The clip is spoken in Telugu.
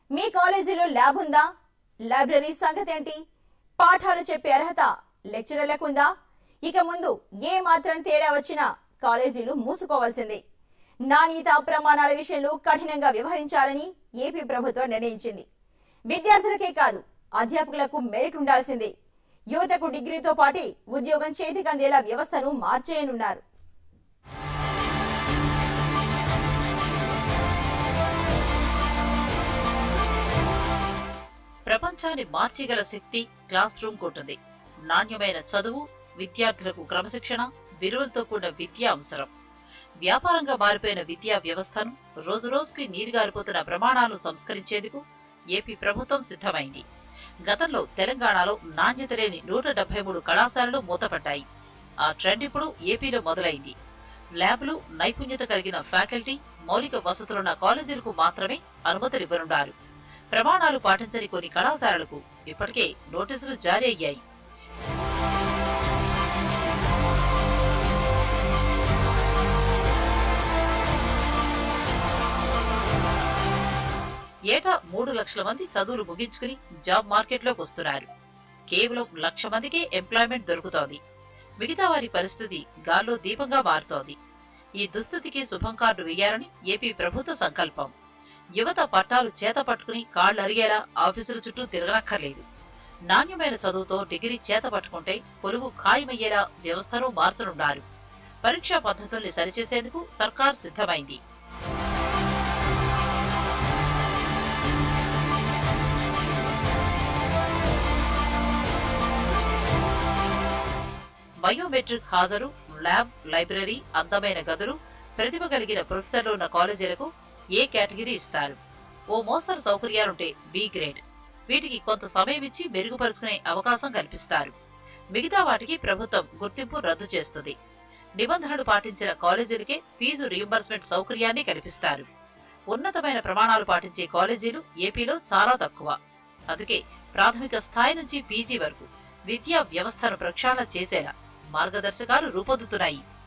మీ కాలేజీలో ల్యాబ్ ఉందా లైబ్రరీ సంగతి ఏంటి పాఠాలు చెప్పే అర్హత లెక్చరర్లకు ఉందా ఇక ముందు ఏ మాత్రం తేడా వచ్చినా కాలేజీలు మూసుకోవాల్సిందే నాణ్యత ప్రమాణాల విషయంలో కఠినంగా వ్యవహరించాలని ఏపీ ప్రభుత్వం నిర్ణయించింది విద్యార్థులకే కాదు అధ్యాపకులకు మెరిట్ ఉండాల్సిందే యువతకు డిగ్రీతో పాటు ఉద్యోగం చేతికి అందేలా వ్యవస్థను మార్చేయనున్నారు ప్రపంచాన్ని మార్చగల శక్తి క్లాస్ రూమ్ ఉంటుంది నాణ్యమైన చదువు విద్యార్థులకు క్రమశిక్షణ విలువలతో కూడిన విద్య అవసరం వ్యాపారంగా మారిపోయిన విద్యా వ్యవస్థను రోజురోజుకి నీరుగారిపోతున్న ప్రమాణాలను సంస్కరించేందుకు ఏపీ ప్రభుత్వం సిద్ధమైంది గతంలో తెలంగాణలో నాణ్యత లేని నూట డెబ్బై మూడు కళాశాలలు మూతపడ్డాయి ఆ ట్రెండ్ ఇప్పుడు ఏపీలో మొదలైంది ల్యాబ్లు నైపుణ్యత కలిగిన ఫ్యాకల్టీ మౌలిక వసతులున్న కాలేజీలకు మాత్రమే అనుమతులివ్వనున్నారు ప్రమాణాలు పాటించని కొన్ని కళాశాలలకు ఇప్పటికే నోటీసులు జారీ అయ్యాయి ఏటా మూడు లక్షల మంది చదువులు ముగించుకుని జాబ్ మార్కెట్లోకి వస్తున్నారు కేవలం లక్ష మందికే ఎంప్లాయ్మెంట్ దొరుకుతోంది మిగతా వారి పరిస్థితి గాల్లో దీపంగా మారుతోంది ఈ దుస్థితికి శుభం కార్డు వేయాలని ఏపీ ప్రభుత్వ సంకల్పం యువత పట్టాలు చేత పట్టుకుని కాళ్ళు అరిగేలా ఆఫీసుల చుట్టూ తిరగనక్కర్లేదు నాణ్యమైన చదువుతో డిగ్రీ చేత పట్టుకుంటే పొరుగు ఖాయమయ్యేలా వ్యవస్థను మార్చనున్నారు పరీక్షా పద్ధతుల్ని సరిచేసేందుకు సర్కార్ సిద్ధమైంది బయోమెట్రిక్ హాజరు ల్యాబ్ లైబ్రరీ అందమైన గదులు ప్రతిభ కలిగిన ప్రొఫెసర్లు ఉన్న కాలేజీలకు ఏ కేటగిరీ ఇస్తారు ఓ మోస్తరు సౌకర్యాలుంటే బి గ్రేడ్ వీటికి కొంత సమయం ఇచ్చి మెరుగుపరుచుకునే అవకాశం కల్పిస్తారు మిగతా వాటికి ప్రభుత్వం గుర్తింపు రద్దు చేస్తుంది నిబంధనలు పాటించిన కాలేజీలకే ఫీజు రియంబర్స్మెంట్ సౌకర్యాన్ని కల్పిస్తారు ఉన్నతమైన ప్రమాణాలు పాటించే కాలేజీలు ఏపీలో చాలా తక్కువ అందుకే ప్రాథమిక స్థాయి నుంచి పీజీ వరకు విద్యా వ్యవస్థను ప్రక్షాళన చేసేలా మార్గదర్శకాలు రూపొందుతున్నాయి